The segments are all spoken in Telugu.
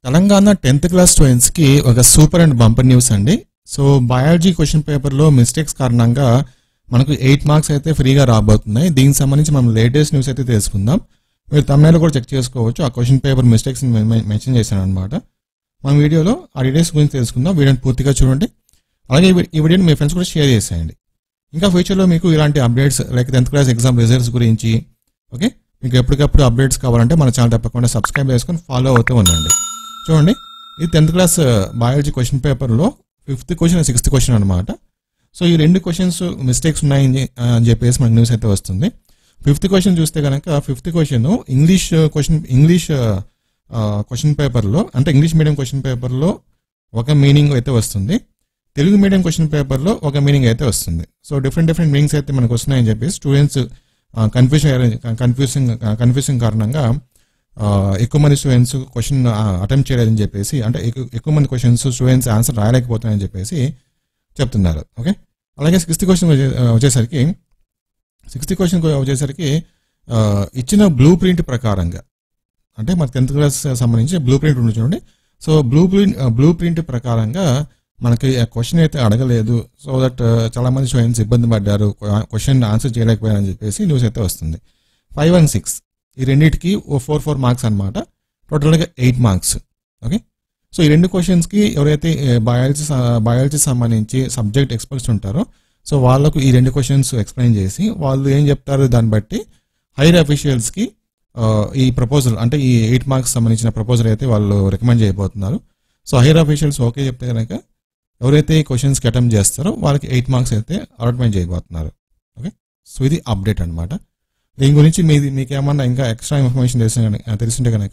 తెలంగాణ టెన్త్ క్లాస్ స్టూడెంట్స్కి ఒక సూపర్ అండ్ బంపర్ న్యూస్ అండి సో బయాలజీ క్వశ్చన్ పేపర్లో మిస్టేక్స్ కారణంగా మనకు ఎయిట్ మార్క్స్ అయితే ఫ్రీగా రాబోతున్నాయి దీనికి సంబంధించి మనం లేటెస్ట్ న్యూస్ అయితే తెలుసుకుందాం మీరు తమిళలో కూడా చెక్ చేసుకోవచ్చు ఆ క్వశ్చన్ పేపర్ మిస్టేక్స్ మెన్షన్ చేశాను అనమాట మన వీడియోలో ఆ డీటెయిల్స్ గురించి తెలుసుకుందాం వీడియోని పూర్తిగా చూడండి అలాగే ఈ వీ- ఈ వీడియోని మీ ఫ్రెండ్స్ కూడా షేర్ చేసేయండి ఇంకా ఫ్యూచర్లో మీకు ఇలాంటి updates like tenth class exam results గురించి ఓకే మీకు ఎప్పటికప్పుడు అప్డేట్స్ కావాలంటే మన ఛానల్ తప్పకుండా సబ్స్క్రైబ్ చేసుకొని ఫాలో అవుతూ ఉండండి చూడండి ఇది టెన్త్ క్లాస్ బయాలజీ క్వశ్చన్ పేపర్లో ఫిఫ్త్ క్వశ్చన్ సిక్స్త్ క్వశ్చన్ అనమాట సో ఈ రెండు క్వశ్చన్స్ మిస్టేక్స్ ఉన్నాయని అని చెప్పేసి మనకు న్యూస్ అయితే వస్తుంది ఫిఫ్త్ క్వశ్చన్ చూస్తే కనుక fifth question English question English question పేపర్లో అంటే ఇంగ్లీష్ మీడియం క్వశ్చన్ పేపర్లో ఒక మీనింగ్ అయితే వస్తుంది తెలుగు మీడియం క్వశ్చన్ పేపర్లో ఒక మీనింగ్ అయితే వస్తుంది సో డిఫరెంట్ డిఫరెంట్ మీనింగ్స్ అయితే మనకు వస్తున్నాయని చెప్పేసి స్టూడెంట్స్ కన్ఫ్యూషన్ కన్ఫ్యూసింగ్ కన్ఫ్యూసింగ్ కారణంగా ఆ, ఎక్కువ మంది స్టూడెంట్స్ క్వశ్చన్ అటెంప్ట్ చేయలేదని చెప్పేసి అంటే ఎక్కువ ఎక్కువ మంది క్వశ్చన్స్ స్టూడెంట్స్ ఆన్సర్ రాయలేకపోతున్నాయని చెప్పేసి చెప్తున్నారు ఓకే అలాగే సిక్స్త్ క్వశ్చన్ వచ్చేసరికి సిక్స్త్ క్వశ్చన్ వచ్చేసరికి ఆ, ఇచ్చిన బ్లూ ప్రింట్ ప్రకారంగా అంటే మన టెన్త్ క్లాస్ సంబంధించి బ్లూ ప్రింట్ ఉంది చూడండి so blueprint blueprint ప్రకారంగా మనకి క్వశ్చన్ అయితే అడగలేదు సో దట్ చాలా మంది స్టూడెంట్స్ ఇబ్బంది పడ్డారు క్వశ్చన్ ఆన్సర్ చేయలేకపోయారని చెప్పేసి న్యూస్ అయితే వస్తుంది ఫైవ్ అండ్ సిక్స్ ఈ రెండింటికి ఓ ఫోర్ ఫోర్ మార్క్స్ అనమాట టోటల్గా ఎయిట్ మార్క్స్ ఓకే సో ఈ రెండు క్వశ్చన్స్కి ఎవరైతే బయాలజీ బయాలజీ సంబంధించి సబ్జెక్ట్ ఎక్స్పర్ట్స్ ఉంటారో సో వాళ్ళకు ఈ రెండు క్వశ్చన్స్ ఎక్స్ప్లెయిన్ చేసి వాళ్ళు ఏం చెప్తారు దాన్ని బట్టి హైర్ అఫీషియల్స్కి ఈ ప్రపోజల్ అంటే ఈ ఎయిట్ మార్క్స్ సంబంధించిన ప్రపోజల్ అయితే వాళ్ళు రికమెండ్ చేయబోతున్నారు సో హైర్ అఫీషియల్స్ ఓకే చెప్తే కనుక ఎవరైతే ఈ క్వశ్చన్స్కి అటెంప్ట్ చేస్తారో వాళ్ళకి ఎయిట్ మార్క్స్ అయితే అలాట్మెంట్ చేయబోతున్నారు ఓకే సో ఇది అప్డేట్ అనమాట దీని గురించి మీది మీకు ఏమన్నా ఇంకా ఎక్స్ట్రా ఇన్ఫర్మేషన్ తెలిసిన తెలిసింటే కనుక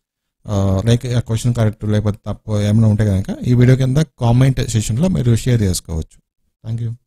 లైక్ ఆ క్వశ్చన్ కరెక్ట్ లేకపోతే తప్పు ఏమైనా ఉంటే కనుక ఈ వీడియో కింద కామెంట్ సెషన్లో మీరు షేర్ చేసుకోవచ్చు థ్యాంక్ యూ